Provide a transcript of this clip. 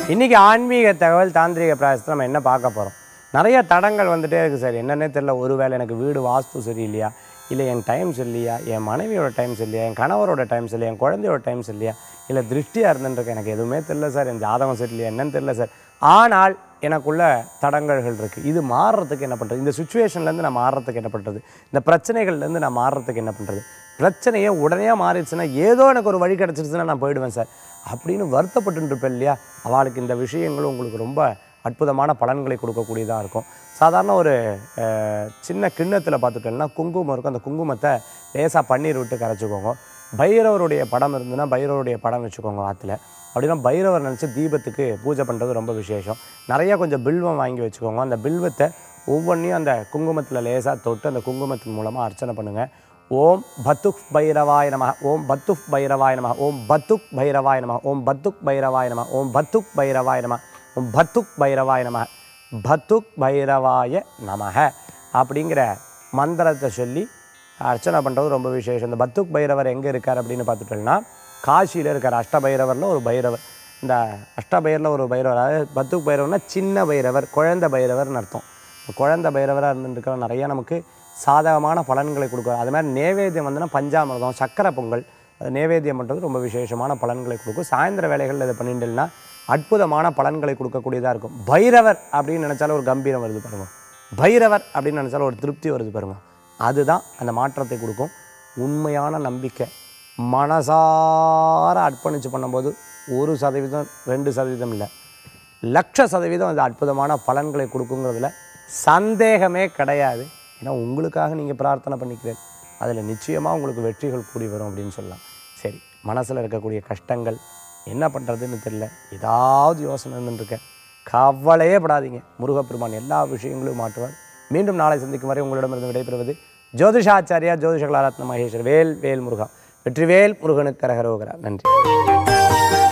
இன்றைக்கி ஆன்மீக தகவல் தாந்திரிக பிராயசத்தில் நம்ம என்ன பார்க்க போகிறோம் நிறைய தடங்கள் வந்துட்டே இருக்குது சார் என்னன்னே தெரியல ஒருவேளை எனக்கு வீடு வாஸ்து சரியில்லையா இல்லை என் டைம் சரியில்லையா என் மனைவியோட டைம் சரியில்லையா என் கணவரோட டைம் சரியில்லையா என் குழந்தையோட டைம் சரியில்லையா இல்லை திருஷ்டியாக இருந்துருக்கு எனக்கு எதுவுமே தெரியல சார் என் ஜாதகம் சரியில்லையா என்னன்னு தெரியல சார் ஆனால் எனக்குள்ள தடங்கல்கள் இருக்குது இது மாறுறதுக்கு என்ன பண்ணுறது இந்த சுச்சுவேஷன்லேருந்து நான் மாறுறதுக்கு என்ன பண்ணுறது இந்த பிரச்சனைகள்லேருந்து நான் மாறுறதுக்கு என்ன பண்ணுறது பிரச்சனையே உடனே மாறிடுச்சுன்னா ஏதோ எனக்கு ஒரு வழி கிடச்சிருச்சுன்னா நான் போயிடுவேன் சார் அப்படின்னு வருத்தப்பட்டு இருப்பேன் இல்லையா அவளுக்கு இந்த விஷயங்களும் உங்களுக்கு ரொம்ப அற்புதமான பலன்களை கொடுக்கக்கூடியதாக இருக்கும் சாதாரண ஒரு அஹ், சின்ன கிண்ணத்தில் பார்த்துட்டோம்னா குங்குமம் இருக்கும் அந்த குங்குமத்தை லேசாக பன்னீர் விட்டு கரைச்சிக்கோங்க பைரவருடைய படம் இருந்ததுன்னா பைரவருடைய படம் வச்சுக்கோங்க ஆற்றுல அப்படின்னா பைரவர் நினச்சி தீபத்துக்கு பூஜை பண்ணுறது ரொம்ப விசேஷம் நிறைய கொஞ்சம் பில்வம் வாங்கி வச்சுக்கோங்க அந்த பில்வத்தை ஒவ்வொன்றையும் அந்த குங்குமத்தில் லேசாக தொட்டு அந்த குங்குமத்தின் மூலமாக அர்ச்சனை பண்ணுங்கள் ஓம் பத்துக் பைரவாய நம ஓம் பத்துக் பைரவாய நம ஓம் பத்துக் பைரவாய நம ஓம் பத்துக் பைரவாய நம ஓம் பத்துக் பைரவாய நம ஓம் பத்துக் பைரவாய நம பத்துக் பைரவாய நமக அப்படிங்கிற மந்திரத்தை சொல்லி அர்ச்சனை பண்ணுறது ரொம்ப விசேஷம் இந்த பத்துக் பைரவர் எங்கே இருக்கார் அப்படின்னு பார்த்துட்டோம்னா காசியில் இருக்கார் அஷ்டபைரவரில் ஒரு பைரவர் இந்த அஷ்டபைரில் ஒரு பைரவர் அதாவது பத்துக் பைரவர்னா சின்ன பைரவர் குழந்தை பைரவர்னு அர்த்தம் இந்த குழந்தை பைரவராக இருந்துருக்கிற நிறைய நமக்கு சாதகமான பலன்களை கொடுக்கும் அது மாதிரி நேவேத்தியம் வந்துன்னா பஞ்சாமிர்தம் சக்கரை பொங்கல் அது நேவேத்தியம் பண்ணுறது ரொம்ப விசேஷமான பலன்களை கொடுக்கும் சாயந்தர வேலைகளில் இதை பண்ணிட்டுனா அற்புதமான பலன்களை கொடுக்கக்கூடியதாக இருக்கும் பைரவர் அப்படின்னு நினச்சாலும் ஒரு கம்பீரம் வருது பாருங்க பைரவர் அப்படின்னு நினச்சாலும் ஒரு திருப்தி வருது பாருங்க அதுதான் அந்த மாற்றத்தை கொடுக்கும் உண்மையான நம்பிக்கை மனசார அர்ப்பணித்து பண்ணும்போது ஒரு சதவீதம் ரெண்டு சதவீதம் இல்லை லட்ச சதவீதம் அது அற்புதமான பலன்களை கொடுக்குங்கிறதுல சந்தேகமே கிடையாது ஏன்னா உங்களுக்காக நீங்கள் பிரார்த்தனை பண்ணிக்கிறேன் அதில் நிச்சயமாக உங்களுக்கு வெற்றிகள் கூடி வரும் அப்படின்னு சொல்லலாம் சரி மனசில் இருக்கக்கூடிய கஷ்டங்கள் என்ன பண்ணுறதுன்னு தெரியல ஏதாவது யோசனை இருந்துருக்க கவலையே படாதீங்க முருகப்பெருமான் எல்லா விஷயங்களையும் மாற்றுவார் மீண்டும் நாளை சந்திக்கும் வரை உங்களிடமிருந்து விடைபெறுவது ஜோதிஷாச்சாரியா ஜோதிஷ கலாரத்ன மகேஸ்வர் வேல் வேல் முருகா வெற்றிவேல் முருகனுக்கு கரகரோகரா நன்றி